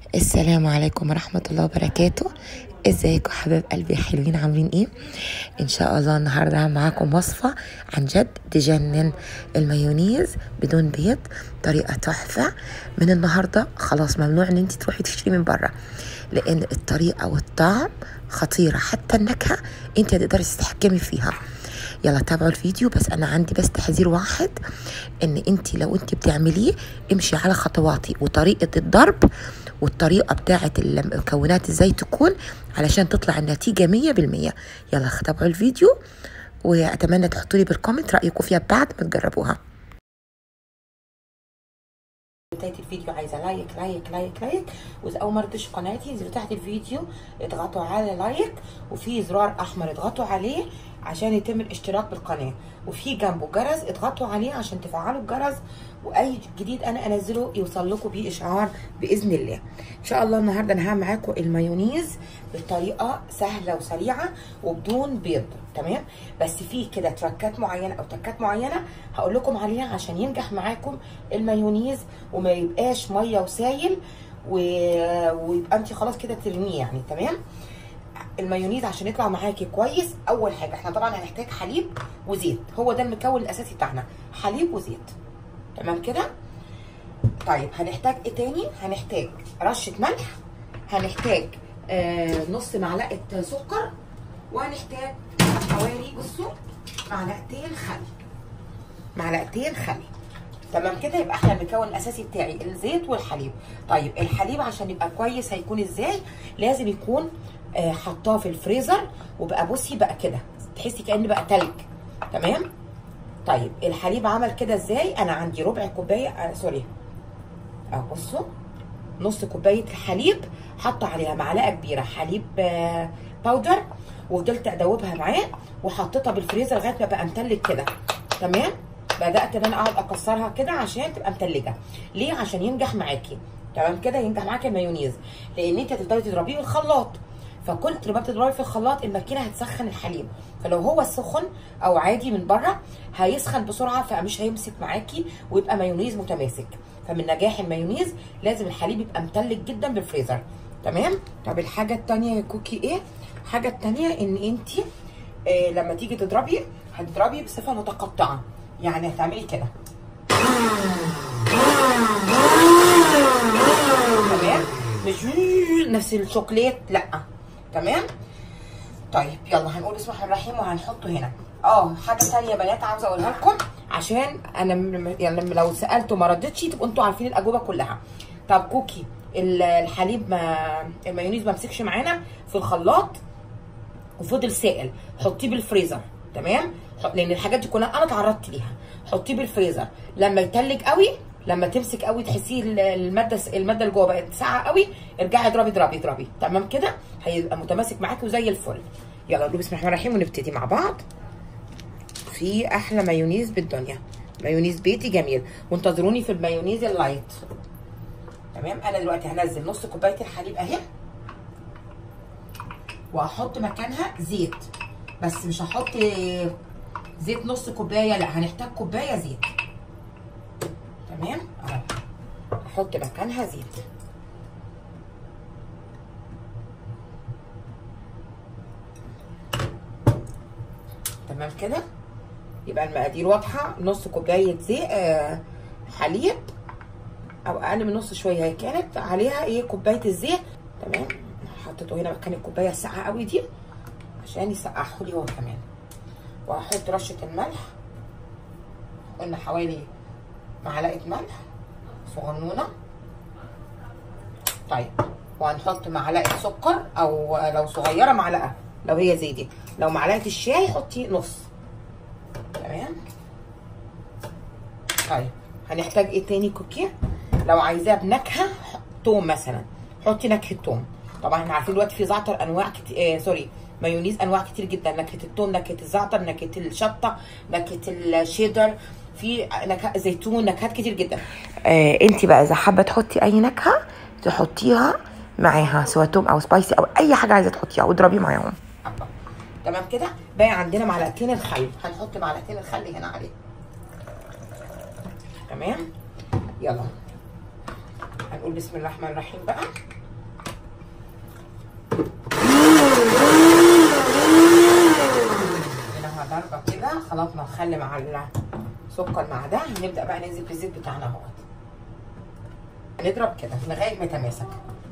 السلام عليكم ورحمة الله وبركاته ازيكم حبايب قلبي حلوين عاملين ايه ان شاء الله النهاردة هعمل معاكم وصفة عن جد تجنن المايونيز بدون بيض طريقة تحفة من النهاردة خلاص ممنوع ان انت تروحي تشتري من بره لان الطريقة والطعم خطيرة حتى النكهة انت هتقدري تتحكمي فيها يلا تابعوا الفيديو بس انا عندي بس تحذير واحد ان انت لو انت بتعمليه امشي على خطواتي وطريقه الضرب والطريقه بتاعه المكونات ازاي تكون علشان تطلع النتيجه مية بالمية يلا تابعوا الفيديو واتمنى تحطوا لي بالكومنت رايكم فيها بعد ما تجربوها بدايه الفيديو عايزه لايك لايك لايك لايك واذا اول مره تشوفوا قناتي انزلوا تحت الفيديو اضغطوا على لايك وفي زرار احمر اضغطوا عليه عشان يتم الاشتراك بالقناه وفي جنبه جرس اضغطوا عليه عشان تفعلوا الجرس واي جديد انا انزله يوصل لكم بيه اشعار باذن الله ان شاء الله النهارده انا هعمل معاكم المايونيز بطريقه سهله وسريعه وبدون بيض تمام بس في كده تركات معينه او تكات معينه هقول لكم عليها عشان ينجح معاكم المايونيز وما يبقاش ميه وسايل و... ويبقى انت خلاص كده ترميه يعني تمام المايونيز عشان يطلع معاكي كويس اول حاجه احنا طبعا هنحتاج حليب وزيت هو ده المكون الاساسي بتاعنا حليب وزيت تمام كده طيب هنحتاج ايه تاني هنحتاج رشه ملح هنحتاج آه نص معلقه سكر وهنحتاج حوالي بصوا معلقتين خل معلقتين خل تمام كده يبقى احنا المكون الاساسي بتاعي الزيت والحليب طيب الحليب عشان يبقى كويس هيكون ازاي لازم يكون آه حطاه في الفريزر وبقى بصي بقى كده تحسي كأن بقى تلج تمام طيب الحليب عمل كده ازاي انا عندي ربع كوبايه آه سوري اهو بصوا نص كوبايه حليب حاطه عليها معلقه كبيره حليب آه باودر وفضلت ادوبها معاه وحطيتها بالفريزر لغايه ما بقى متلج كده تمام بدات ان انا اقعد اكسرها كده عشان تبقى متلجه ليه عشان ينجح معاكي تمام كده ينجح معاكي المايونيز لان انت هتفضلي تضربيه بالخلاط فكل ما بتضربي في الخلاط الماكينه هتسخن الحليب فلو هو سخن او عادي من بره هيسخن بسرعه فمش هيمسك معاكي ويبقى مايونيز متماسك فمن نجاح المايونيز لازم الحليب يبقى متلج جدا بالفريزر تمام طب الحاجه الثانيه يا كوكي ايه الحاجه الثانيه ان انت إيه لما تيجي تضربي هتضربي بصفه متقطعه يعني هتعملي كده تمام مش نفس الشوكليت لا تمام طيب يلا هنقول بسم الله الرحمن الرحيم وهنحطه هنا اه حاجه ثانيه بنات عاوزه اقولها لكم عشان انا يعني لو سالت وما ردتش تبقوا انتوا عارفين الاجوبه كلها طب كوكي الحليب ما المايونيز ما مسكش معانا في الخلاط وفضل سائل حطيه بالفريزر تمام لان الحاجات دي كلها انا اتعرضت ليها حطيه بالفريزر لما يتلج قوي لما تمسك قوي تحسيه الماده الماده اللي جوه بقت ساقعه قوي ارجعي اضربي اضربي اضربي تمام كده هيبقى متماسك معاكي وزي الفل يلا نقول بسم الله الرحمن الرحيم ونبتدي مع بعض في احلى مايونيز بالدنيا مايونيز بيتي جميل وانتظروني في المايونيز اللايت تمام انا دلوقتي هنزل نص كوبايه الحليب اهي وهحط مكانها زيت بس مش هحط زيت نص كوبايه لا هنحتاج كوبايه زيت تمام اهو احط مكانها زيت تمام كده يبقى المقادير واضحه نص كوبايه زيت آه حليب او اقل من نص شويه هي كانت عليها ايه كوبايه الزيت تمام حطيته هنا مكان الكوبايه الساقعه قوي دي عشان يسقعه لي هو كمان وهحط رشه الملح قلنا حوالي معلقه ملح صغنونه طيب وهنحط معلقه سكر او لو صغيره معلقه لو هي زي دي لو معلقه الشاي حطي نص تمام طيب هنحتاج ايه تاني كوكي لو عايزاه بنكهه توم مثلا حطي نكهه توم طبعا احنا عارفين دلوقتي في زعتر انواع كتير آه سوري مايونيز انواع كتير جدا نكهه التوم نكهه الزعتر نكهه الشطه نكهه الشيدر في نكهه زيتون نكهات كتير جدا آه انت بقى اذا حابه تحطي اي نكهه تحطيها معاها سواء توم او سبايسي او اي حاجه عايزه تحطيها واضربي معاهم تمام كده باقي عندنا معلقتين الخل هنحط معلقتين الخل هنا عليه تمام يلا هنقول بسم الله الرحمن الرحيم بقى هنا ضربه كده خلطنا الخل مع السكر مع ده هنبدا بقى ننزل بالزيت بتاعنا اهوت هنضرب كده لغايه ما يتماسك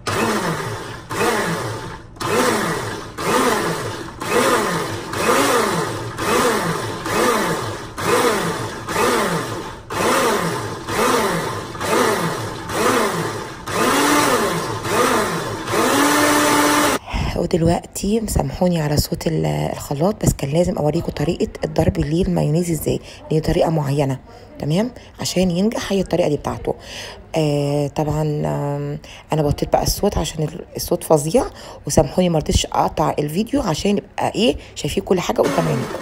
ودلوقتي مسامحوني على صوت ال- الخلاط بس كان لازم اوريكم طريقه الضرب للمايونيز ازاي ليه طريقه معينه تمام عشان ينجح هي الطريقه دي بتاعته آه طبعا آم، انا بطيت بقى الصوت عشان ال- الصوت فظيع وسامحوني ما رضيتش اقطع الفيديو عشان يبقى ايه شايفين كل حاجه قدام عينيكم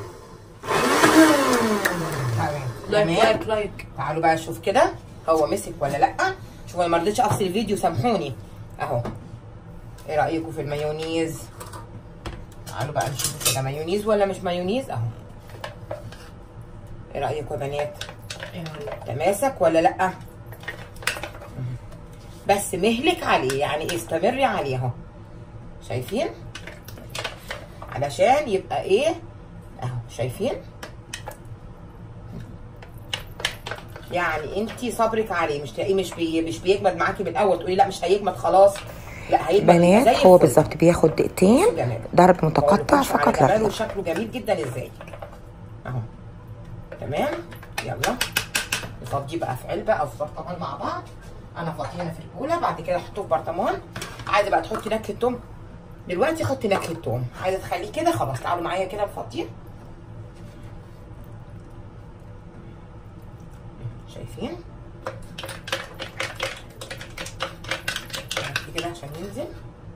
لايك لايك لايك تعالوا بقى نشوف كده هو مسك ولا لا شوفوا انا ما رضيتش افصل الفيديو سامحوني اهو ايه رايكم في المايونيز تعالوا بقى نشوف كده مايونيز ولا مش مايونيز اهو ايه رايكم يا بنات تماسك ولا لا بس مهلك عليه يعني استمري عليه اهو شايفين علشان يبقى ايه اهو شايفين يعني انت صبرك عليه مش تلاقيه مش بي مش بيجمد معاكي من الاول تقولي لا مش هيجمد خلاص لا هيجمد بنات زي هو الفل. بالظبط بياخد دقيقتين بصوا جماله. ضرب متقطع بقولكمش على فقط لا جماله غير. وشكله جميل جدا ازاي اهو تمام يلا نفضيه بقى في علبه او في برطمان مع بعض انا فاضيها في البوله بعد كده احطه في برطمان عايزه بقى تحطي نكهه توم دلوقتي حطي نكهه توم عايزه تخليه كده خلاص تعالوا معايا كده نفضيه شايفين نحط كده عشان ينزل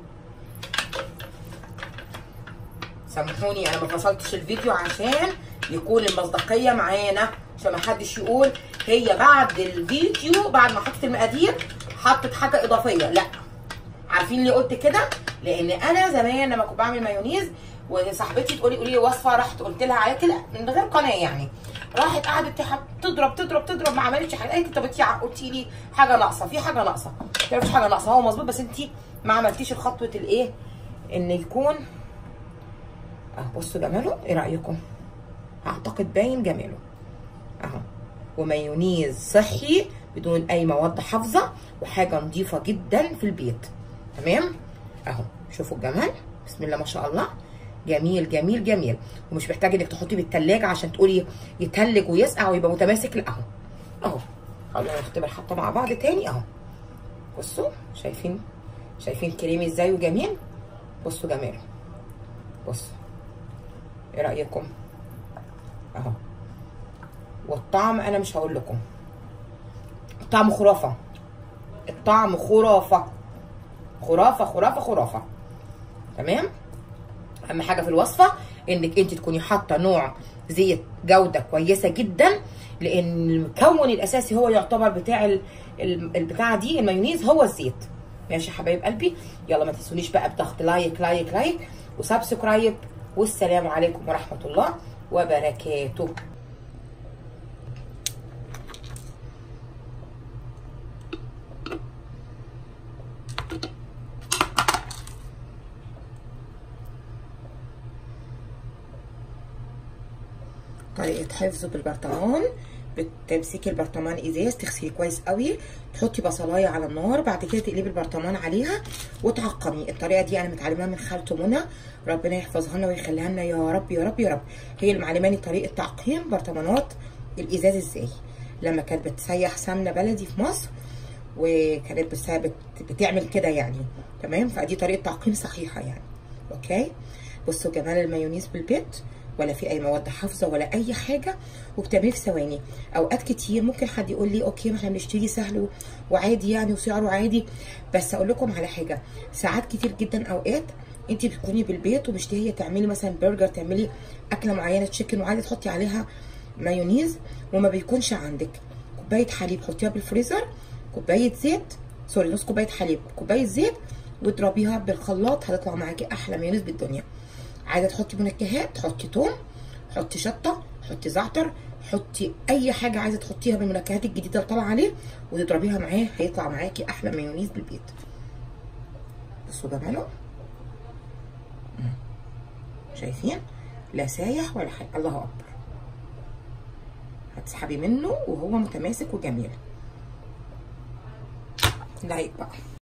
سامحوني انا ما فصلتش الفيديو عشان يكون المصداقيه معانا عشان ما حدش يقول هي بعد الفيديو بعد ما حطت المقادير حطت حاجه اضافيه لا عارفين ليه قلت كده لان انا زمان لما كنت بعمل مايونيز وصاحبتي تقولي قولي لي وصفه رحت قلت لها عليها كده من غير قناه يعني راحت قعدت تح- تضرب تضرب تضرب ما عملتش حاجه قالت لي طب انت قلتي لي حاجه ناقصه في حاجه ناقصه ما فيش حاجه ناقصه هو مظبوط بس انت ما عملتيش الخطوه الايه ان يكون اهو بصوا جماله ايه رايكم اعتقد باين جماله اهو ومايونيز صحي بدون اي مواد حافظه وحاجه نظيفه جدا في البيت تمام اهو شوفوا الجمال بسم الله ما شاء الله جميل جميل جميل ومش محتاج انك تحطيه بالتلاجة عشان تقولي يتلج ويسقع ويبقى متماسك لا اهو اهو خلونا نختبر حتى مع بعض تاني اهو بصوا شايفين شايفين كريمي ازاي وجميل بصوا جماله بصوا ايه رايكم اهو والطعم انا مش هقول لكم الطعم خرافه الطعم خرافه خرافه خرافه خرافه تمام اهم حاجه في الوصفه انك انت تكوني حاطه نوع زيت جوده كويسه جدا لان المكون الاساسي هو يعتبر بتاع ال- ال- البتاعه دي المايونيز هو الزيت ماشي يا حبايب قلبي يلا ما تنسونيش بقى بضغط لايك لايك لايك وسبسكرايب والسلام عليكم ورحمه الله وبركاته طريقه حفظه بالبرطمان بتمسكي البرطمان ازاز تغسليه كويس قوي تحطي بصلايه على النار بعد كده تقلبي البرطمان عليها وتعقمي الطريقه دي انا متعلماها من خالته منى ربنا يحفظها لنا ويخليها لنا يا رب يا رب يا رب هي اللي معلماني طريقه تعقيم برطمانات الازاز ازاي لما كانت بتسيح سمنه بلدي في مصر وكانت بتسا- بت- بتعمل كده يعني تمام فدي طريقه تعقيم صحيحه يعني اوكي بصوا جمال المايونيز بالبيت ولا في اي مواد حافظه ولا اي حاجه وبتعمليه في ثواني اوقات كتير ممكن حد يقول لي اوكي ما احنا بنشتري سهل و- وعادي يعني وسعره عادي بس اقول لكم على حاجه ساعات كتير جدا اوقات انت بتكوني بالبيت ومشتهيه تعملي مثلا برجر تعملي اكله معينه تشيكن وعايزه تحطي عليها مايونيز وما بيكونش عندك كوبايه حليب حطيها بالفريزر كوبايه زيت سوري نص كوبايه حليب كوبايه زيت واضربيها بالخلاط هتطلع معاكي احلى مايونيز بالدنيا عايزه تحطي منكهات حطي توم حطي شطه حطي زعتر حطي اي حاجه عايزه تحطيها من المنكهات الجديده اللي طالعه عليه وتضربيها معاه هيطلع معاكي احلى مايونيز بالبيت بصوا جماله مم. شايفين لا سايح ولا حاجه الله اكبر هتسحبي منه وهو متماسك وجميل لايك بقى